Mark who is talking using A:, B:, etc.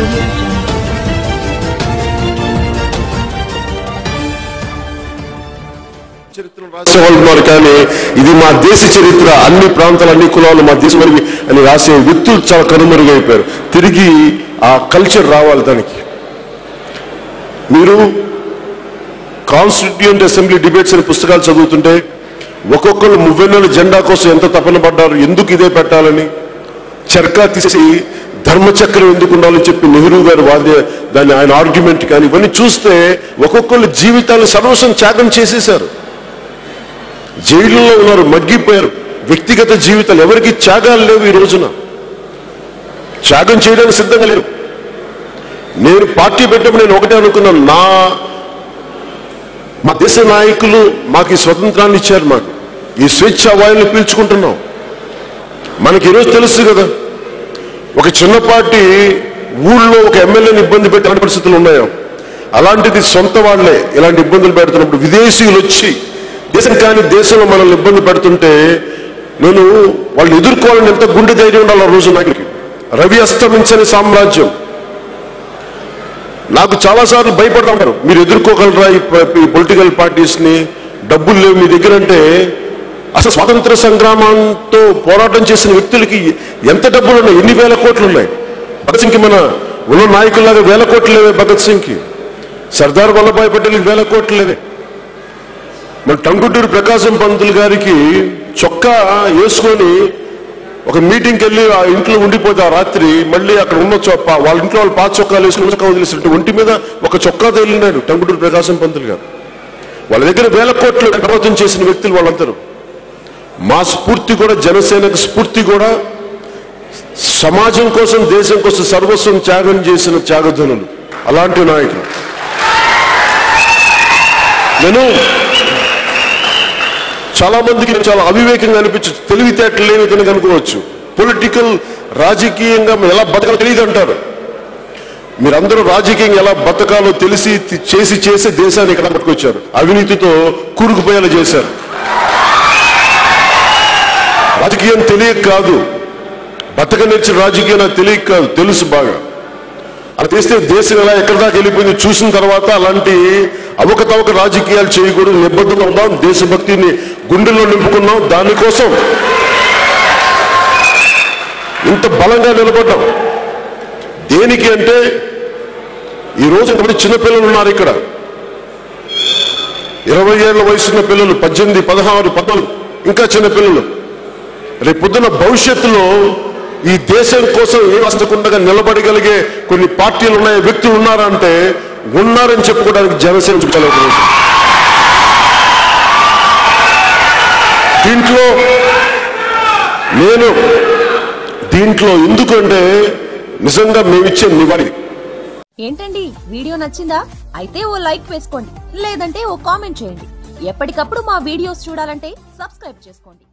A: చరిత్రను రాసేవాళ్ళు ఉన్నారు కానీ ఇది మా దేశ చరిత్ర అన్ని ప్రాంతాలు అన్ని కులాలు మా దేశం వరకు అని రాసే వ్యక్తులు చాలా కనుమరుగైపోయారు తిరిగి ఆ కల్చర్ రావాలి దానికి మీరు కాన్స్టిట్యూంట్ అసెంబ్లీ డిబేట్స్ అనే పుస్తకాలు చదువుతుంటే ఒక్కొక్కరు మువ్వెన్నెల జెండా కోసం ఎంత తపన పడ్డారు ఎందుకు ఇదే పెట్టాలని చర్కా తీసి ధర్మచక్రం ఎందుకు ఉండాలని చెప్పి నెహ్రూ గారు వాదే దాన్ని ఆయన ఆర్గ్యుమెంట్ కానీ ఇవన్నీ చూస్తే ఒక్కొక్కరు జీవితాన్ని సర్వస్వం త్యాగం చేసేశారు జైలులో ఉన్నారు మగ్గిపోయారు వ్యక్తిగత జీవితాలు ఎవరికి త్యాగాలు లేవు ఈ రోజున త్యాగం చేయడానికి సిద్ధంగా లేరు నేను పార్టీ పెట్టినప్పుడు నేను ఒకటే అనుకున్నాను నా మా దేశ నాయకులు మాకు ఈ స్వతంత్రాన్ని ఇచ్చారు మాకు ఈ స్వేచ్ఛ వాయువుని పీల్చుకుంటున్నాం మనకి ఈరోజు తెలుసు కదా ఒక చిన్న పార్టీ ఊళ్ళో ఒక ఎమ్మెల్యేని ఇబ్బంది పెట్టే పరిస్థితులు ఉన్నాయో అలాంటిది సొంత వాళ్ళే ఇలాంటి ఇబ్బందులు పెడుతున్నప్పుడు విదేశీయులు వచ్చి దేశం కాని దేశంలో మనల్ని ఇబ్బంది పెడుతుంటే నేను వాళ్ళు ఎదుర్కోవాలని ఎంత గుండె ధైర్యం ఉండాలి ఆ రోజు నాకు రవి అస్తమించని సామ్రాజ్యం నాకు చాలాసార్లు భయపడతా ఉంటారు మీరు ఎదుర్కోగలరా ఈ ప- ఈ పొలిటికల్ పార్టీస్ ని డబ్బులు లేవు మీ దగ్గర అంటే అసలు స్వాతంత్ర సంగ్రామంతో పోరాటం చేసిన వ్యక్తులకి ఎంత డబ్బులు ఉన్నాయి ఎన్ని వేల కోట్లు ఉన్నాయి భగత్ సింగ్కి మన ఉన్న నాయకుల్లాగా వేల కోట్లు లేవే భగత్ సింగ్కి సర్దార్ వల్లభాయ్ పటేల్కి వేల కోట్లు లేవే మన టంగుటూరు ప్రకాశం పంతులు గారికి చొక్కా వేసుకొని ఒక మీటింగ్కి వెళ్ళి ఆ ఇంట్లో ఉండిపోతే ఆ రాత్రి మళ్ళీ అక్కడ ఉన్న చొక్క వాళ్ళ ఇంట్లో వాళ్ళు పాత చొక్కాలు వేసుకుని చొక్కా వదిలేసినట్టు ఒంటి మీద ఒక చొక్కా తగిలినాడు టంగుటూరు ప్రకాశం పంతులు గారు వాళ్ళ దగ్గర వేల కోట్లు ప్రభావితం చేసిన వ్యక్తులు వాళ్ళందరూ మా స్ఫూర్తి కూడా జనసేనకు స్ఫూర్తి కూడా సమాజం కోసం దేశం కోసం సర్వస్వం త్యాగం చేసిన త్యాగధనులు అలాంటి నాయకులు నేను చాలా మందికి చాలా అవివేకంగా అనిపించచ్చు తెలివితేటలు లేని కనుక అనుకోవచ్చు పొలిటికల్ రాజకీయంగా ఎలా బతకాలో తెలియదు అంటారు మీరందరూ రాజకీయంగా ఎలా బతకాలో తెలిసి తి- చేసి చేసి దేశాన్ని ఇక్కడ పట్టుకొచ్చారు అవినీతితో కూరుకుపోయేలా చేశారు రాజకీయం తెలియక కాదు బతక నేర్చిన రాజకీయం నాకు తెలియక కాదు తెలుసు బాగా అలా చేస్తే దేశం ఎలా ఎక్కడి దాకా వెళ్ళిపోయింది చూసిన తర్వాత అలాంటి అవకతవక రాజకీయాలు చేయకూడదు నిబద్ధంగా ఉందాం దేశభక్తిని గుండెల్లో నింపుకున్నాం దానికోసం ఇంత బలంగా నిలబడ్డాం దేనికి అంటే ఈ రోజు ఇంతమంది చిన్నపిల్లలు ఉన్నారు ఇక్కడ ఇరవై ఏళ్ల వయసున్న పిల్లలు పద్దెనిమిది పదహారు పద్నాలుగు ఇంకా చిన్న పిల్లలు రేపు పొద్దున భవిష్యత్తులో ఈ దేశం కోసం ఏ వస్తకుండా నిలబడగలిగే కొన్ని పార్టీలు ఉన్నాయి వ్యక్తులు ఉన్నారంటే ఉన్నారని చెప్పుకోవడానికి జనసేన చూడాలి దీంట్లో నేను దీంట్లో ఎందుకంటే నిజంగా మేమిచ్చే నివాళి
B: ఏంటండి వీడియో నచ్చిందా అయితే ఓ లైక్ వేసుకోండి లేదంటే ఓ కామెంట్ చేయండి ఎప్పటికప్పుడు మా వీడియోస్ చూడాలంటే సబ్స్క్రైబ్ చేసుకోండి